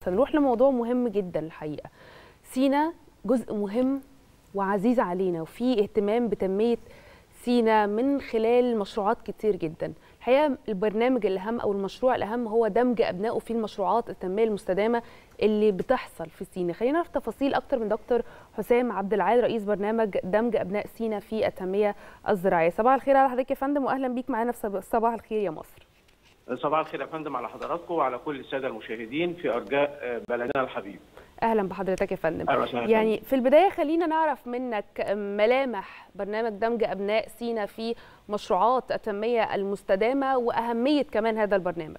هنروح لموضوع مهم جدا الحقيقه سينا جزء مهم وعزيز علينا وفي اهتمام بتنميه سينا من خلال مشروعات كتير جدا الحقيقه البرنامج الاهم او المشروع الاهم هو دمج ابنائه في المشروعات التنميه المستدامه اللي بتحصل في سينا خلينا نعرف تفاصيل اكتر من دكتور حسام عبد العال رئيس برنامج دمج ابناء سينا في التنميه الزراعيه صباح الخير على حضرتك يا فندم واهلا بيك معانا في صباح الخير يا مصر صباح الخير يا فندم على حضراتكم وعلى كل الساده المشاهدين في ارجاء بلدنا الحبيب. اهلا بحضرتك يا فندم. أهلا وسهلا يعني في البدايه خلينا نعرف منك ملامح برنامج دمج ابناء سينا في مشروعات التنميه المستدامه واهميه كمان هذا البرنامج.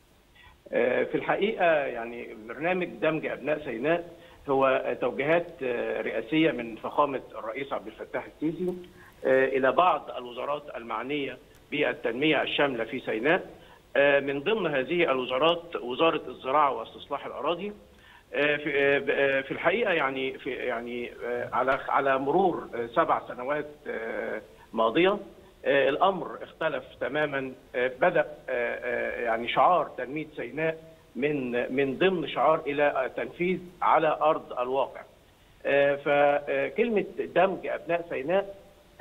في الحقيقه يعني برنامج دمج ابناء سيناء هو توجيهات رئاسيه من فخامه الرئيس عبد الفتاح السيسي الى بعض الوزارات المعنيه بالتنميه الشامله في سيناء من ضمن هذه الوزارات وزاره الزراعه واستصلاح الاراضي في الحقيقه يعني في يعني على على مرور سبع سنوات ماضيه الامر اختلف تماما بدا يعني شعار تنميه سيناء من من ضمن شعار الى تنفيذ على ارض الواقع فكلمه دمج ابناء سيناء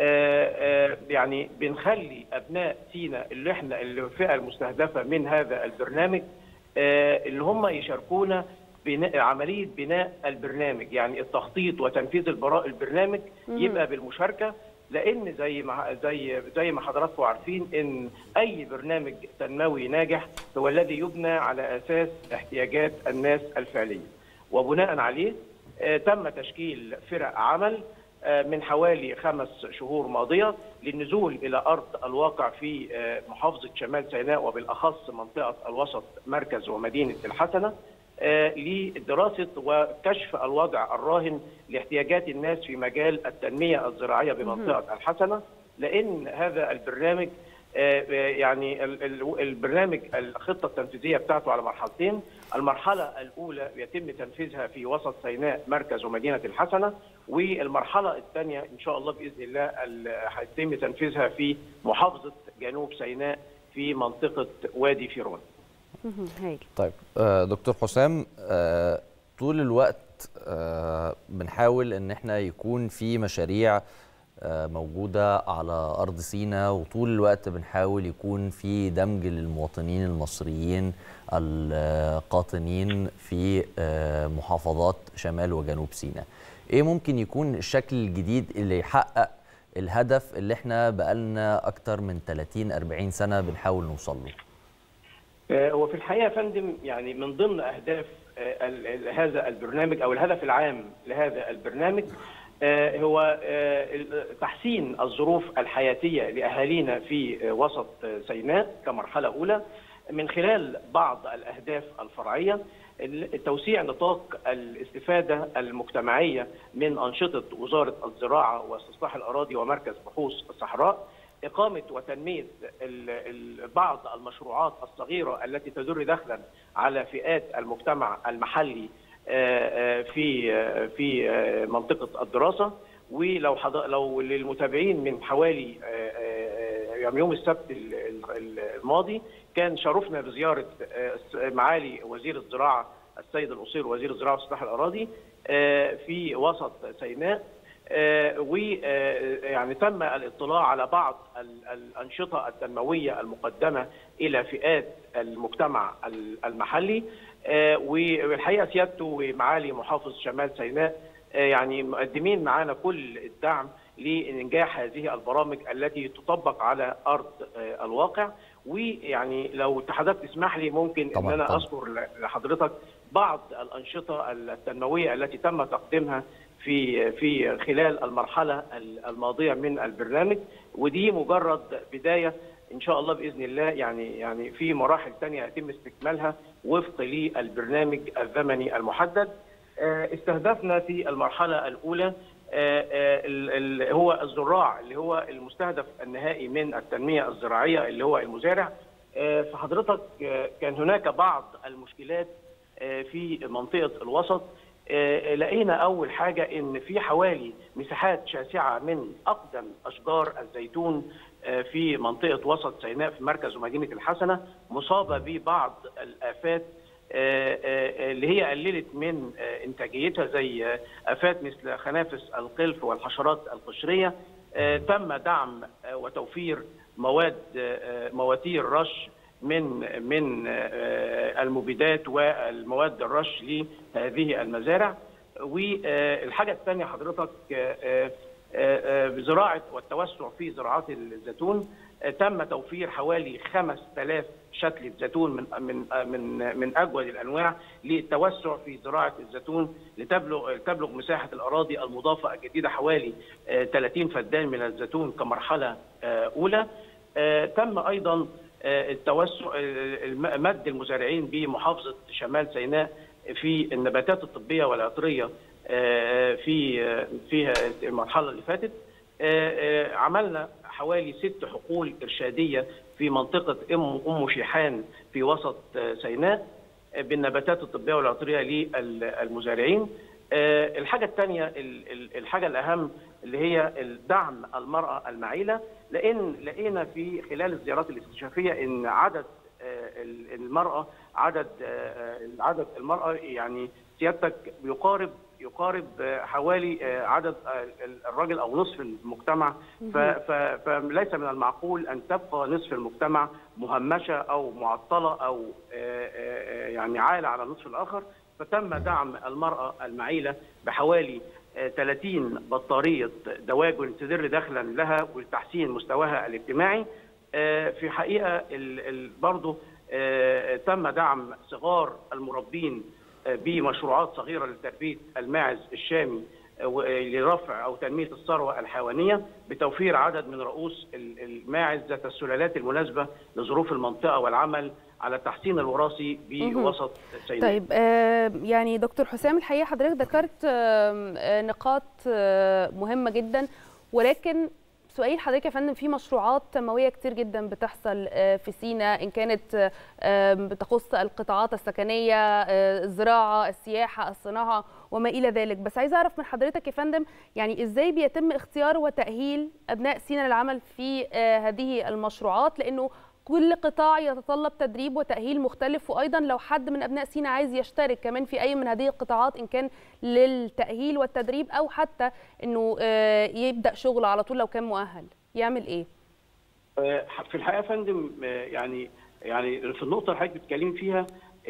يعني بنخلي ابناء سينا اللي احنا الفئه المستهدفه من هذا البرنامج اللي هم يشاركونا بناء عمليه بناء البرنامج يعني التخطيط وتنفيذ البرنامج يبقى بالمشاركه لان زي ما زي زي ما حضراتكم عارفين ان اي برنامج تنموي ناجح هو الذي يبنى على اساس احتياجات الناس الفعليه وبناء عليه تم تشكيل فرق عمل من حوالي خمس شهور ماضيه للنزول الى ارض الواقع في محافظه شمال سيناء وبالاخص منطقه الوسط مركز ومدينه الحسنه لدراسه وكشف الوضع الراهن لاحتياجات الناس في مجال التنميه الزراعيه بمنطقه الحسنه لان هذا البرنامج يعني البرنامج الخطه التنفيذيه بتاعته على مرحلتين المرحله الاولى يتم تنفيذها في وسط سيناء مركز ومدينه الحسنه والمرحله الثانيه ان شاء الله باذن الله هيتم تنفيذها في محافظه جنوب سيناء في منطقه وادي فيرون طيب دكتور حسام طول الوقت بنحاول ان احنا يكون في مشاريع موجودة على أرض سينا وطول الوقت بنحاول يكون في دمج للمواطنين المصريين القاطنين في محافظات شمال وجنوب سينا إيه ممكن يكون الشكل الجديد اللي يحقق الهدف اللي احنا بقالنا أكتر من 30-40 سنة بنحاول نوصل له هو في الحقيقة يا فندم يعني من ضمن أهداف هذا البرنامج أو الهدف العام لهذا البرنامج هو تحسين الظروف الحياتية لأهالينا في وسط سيناء كمرحلة أولى من خلال بعض الأهداف الفرعية توسيع نطاق الاستفادة المجتمعية من أنشطة وزارة الزراعة واستصلاح الأراضي ومركز بحوث الصحراء إقامة وتنمية بعض المشروعات الصغيرة التي تدر دخلا على فئات المجتمع المحلي في في منطقه الدراسه ولو حض... لو للمتابعين من حوالي يوم يوم السبت الماضي كان شرفنا بزياره معالي وزير الزراعه السيد القصير وزير الزراعه واستصلاح الاراضي في وسط سيناء ويعني تم الاطلاع على بعض الانشطه التنمويه المقدمه الى فئات المجتمع المحلي والحقيقه سيادته ومعالي محافظ شمال سيناء يعني مقدمين معانا كل الدعم لانجاح هذه البرامج التي تطبق على ارض الواقع ويعني لو حضرتك تسمح لي ممكن ان انا اذكر لحضرتك بعض الانشطه التنمويه التي تم تقديمها في في خلال المرحله الماضيه من البرنامج ودي مجرد بدايه ان شاء الله باذن الله يعني يعني في مراحل ثانيه يتم استكمالها وفق للبرنامج الزمني المحدد استهدفنا في المرحله الاولى هو الزراع اللي هو المستهدف النهائي من التنميه الزراعيه اللي هو المزارع فحضرتك كان هناك بعض المشكلات في منطقه الوسط لقينا اول حاجه ان في حوالي مساحات شاسعه من اقدم اشجار الزيتون في منطقه وسط سيناء في مركز ومدينه الحسنه مصابه ببعض الافات اللي هي قللت من انتاجيتها زي افات مثل خنافس القلف والحشرات القشريه تم دعم وتوفير مواد مواتير رش من من المبيدات والمواد الرش لهذه المزارع والحاجه الثانيه حضرتك زراعه والتوسع في زراعات الزيتون تم توفير حوالي 5000 شتلة زيتون من من من من اجود الانواع للتوسع في زراعه الزيتون لتبلغ تبلغ مساحه الاراضي المضافه الجديده حوالي 30 فدان من الزيتون كمرحله اولى تم ايضا التوسع مد المزارعين بمحافظه شمال سيناء في النباتات الطبيه والعطريه في في المرحله اللي فاتت عملنا حوالي ست حقول ارشاديه في منطقه ام ام شيحان في وسط سيناء بالنباتات الطبيه والعطريه للمزارعين. الحاجه الثانيه الحاجه الاهم اللي هي دعم المراه المعيله لان لقينا في خلال الزيارات الاستكشافيه ان عدد المراه عدد عدد المراه يعني سيادتك يقارب يقارب حوالي عدد الراجل او نصف المجتمع فليس من المعقول ان تبقى نصف المجتمع مهمشه او معطله او يعني عاله على النصف الاخر فتم دعم المراه المعيله بحوالي 30 بطاريه دواجن تدر دخلا لها ولتحسين مستواها الاجتماعي في حقيقه برضه تم دعم صغار المربين بمشروعات صغيره لتربيه الماعز الشامي لرفع او تنميه الثروه الحيوانيه بتوفير عدد من رؤوس الماعز ذات السلالات المناسبه لظروف المنطقه والعمل على التحسين الوراثي بوسط سيناء. طيب آه يعني دكتور حسام الحقيقه حضرتك ذكرت آه نقاط آه مهمه جدا ولكن سؤال حضرتك يا فندم في مشروعات تنمويه كتير جدا بتحصل في سينا ان كانت بتخص القطاعات السكنيه الزراعه السياحه الصناعه وما الى ذلك بس عايزه اعرف من حضرتك يا فندم يعني ازاي بيتم اختيار وتاهيل ابناء سينا للعمل في هذه المشروعات لانه كل قطاع يتطلب تدريب وتأهيل مختلف وأيضا لو حد من أبناء سينا عايز يشترك كمان في أي من هذه القطاعات إن كان للتأهيل والتدريب أو حتى إنه يبدأ شغل على طول لو كان مؤهل يعمل إيه؟ في الحقيقة يا فندم يعني يعني في النقطة اللي حضرتك بتتكلمي فيها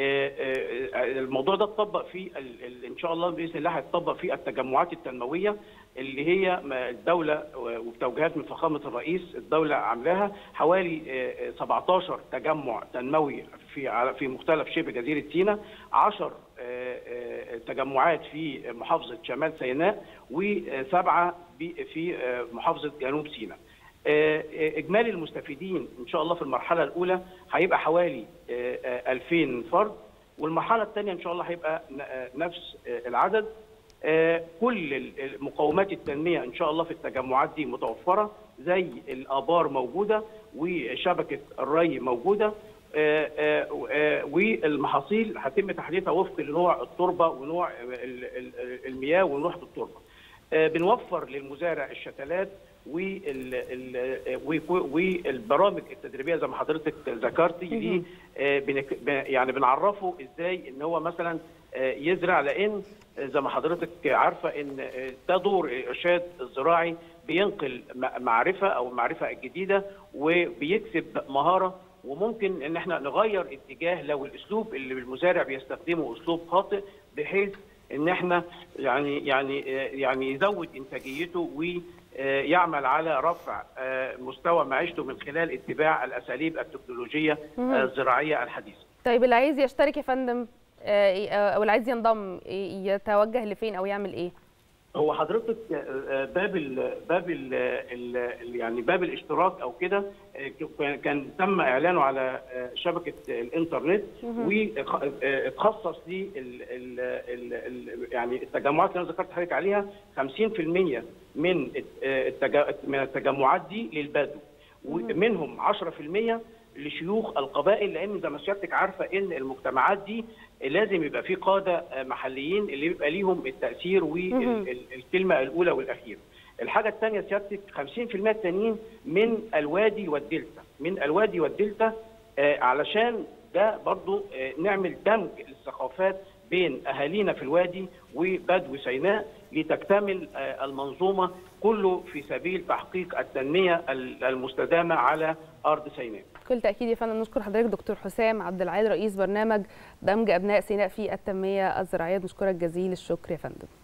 الموضوع ده اتطبق في ان شاء الله باذن الله هيتطبق في التجمعات التنمويه اللي هي الدوله وبتوجيهات من فخامه الرئيس الدوله عاملاها حوالي 17 تجمع تنموي في في مختلف شبه جزيره سيناء 10 تجمعات في محافظه شمال سيناء وسبعه في محافظه جنوب سيناء. اجمالي المستفيدين ان شاء الله في المرحله الاولى هيبقى حوالي 2000 فرد والمرحله الثانيه ان شاء الله هيبقى نفس العدد كل مقومات التنميه ان شاء الله في التجمعات دي متوفره زي الابار موجوده وشبكه الري موجوده والمحاصيل هيتم تحديدها وفق لنوع التربه ونوع المياه ونوع التربه بنوفر للمزارع الشتلات والبرامج التدريبيه زي ما حضرتك ذكرتي دي يعني بنعرفه ازاي ان هو مثلا يزرع لان زي ما حضرتك عارفه ان ده دور الارشاد الزراعي بينقل معرفه او المعرفه الجديده وبيكسب مهاره وممكن ان احنا نغير اتجاه لو الاسلوب اللي المزارع بيستخدمه اسلوب خاطئ بحيث ان احنا يعني يعني يعني يزود انتاجيته ويعمل على رفع مستوى معيشته من خلال اتباع الاساليب التكنولوجيه الزراعيه الحديثه. طيب اللي عايز يشترك يا فندم او اللي عايز ينضم يتوجه لفين او يعمل ايه؟ هو حضرتك باب ال باب ال يعني باب الاشتراك او كده كان تم اعلانه على شبكه الانترنت واتخصص لي يعني التجمعات اللي انا ذكرت حضرتك عليها 50% من من التجمعات دي للبدو ومنهم 10% لشيوخ القبائل لان زي ما سيادتك عارفه ان المجتمعات دي لازم يبقى في قاده محليين اللي بيبقى ليهم التاثير والكلمه الاولى والاخيره. الحاجه الثانيه سيادتك 50% التانيين من الوادي والدلتا، من الوادي والدلتا آه علشان ده برضو نعمل دمج للثقافات بين اهالينا في الوادي وبدو سيناء لتكتمل المنظومه كله في سبيل تحقيق التنميه المستدامه على ارض سيناء. بكل تاكيد يا فندم نشكر حضرتك دكتور حسام عبد العال رئيس برنامج دمج ابناء سيناء في التنميه الزراعيه نشكرك جزيل الشكر يا فندم.